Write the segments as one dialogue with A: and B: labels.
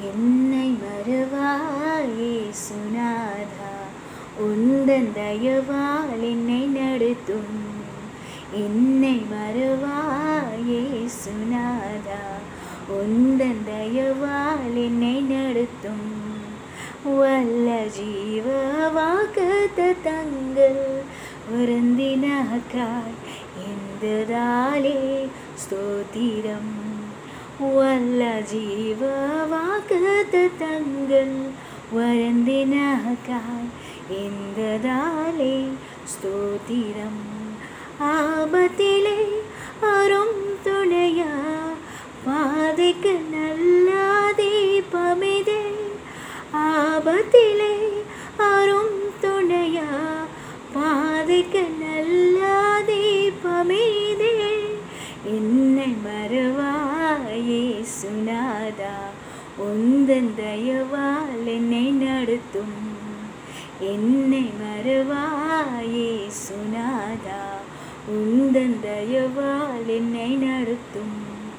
A: என்னை மறுவாயே சுனாதா உந்தன் தயவால் என்னை நடத்தும் என்னை மறுவாயே சுனாதா உந்தன் தயவால் என்னை நடத்தும் வல்ல ஜீவ வாக்கு தங்கள் வருந்தினாக்காய் எந்ததாலே ஸ்தோத்திரம் வல்ல ஜீவ வாக்கு தங்கள் வருந்தினாக்காய் எந்ததாலே ஸ்தோத்திரம் ஆபத்திலே அரும் துணையா பாதைக்கு நல்ல தீபமிதே ஆபத்திலே அரும் துணையா பாதைக்கு நல்ல தீபமிதே என்னை மறவாயே சுனாதா உந்தன் தயவால் என்னை நடத்தும் என்னை மறவாயே சுனாதா உந்தன் தயவால் என்னை நடத்தும்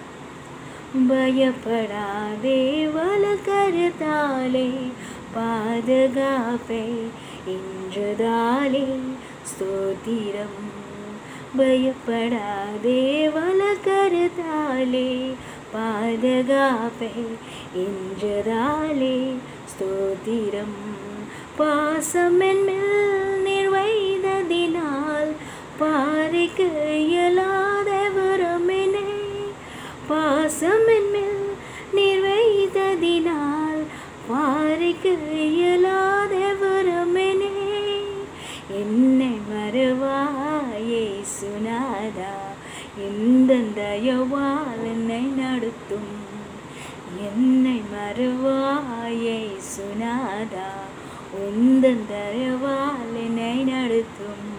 A: பயப்படாதே வளர்கருத்தாலே பாதுகாப்பை இன்றதாலே ஸ்தோத்திரம் பயப்படாதே வளர்கருத்தாலே பாதுகாப்பை இன்றதாலே ஸ்தோத்திரம் பாசம் என்மேல் நிறைவைததினால் பாறைக்கு இயலாதவரமெனே பாசம் என்மேல் நிறைவைததினால் பாறைக்கு இயலாதவரமெனே என்னை மறவாயே சுனாதா இந்த தயவால் என்னை நடத்தும் என்னை மறவாயே சுனாதா உந்தன் தயவால் என்னை நடத்தும்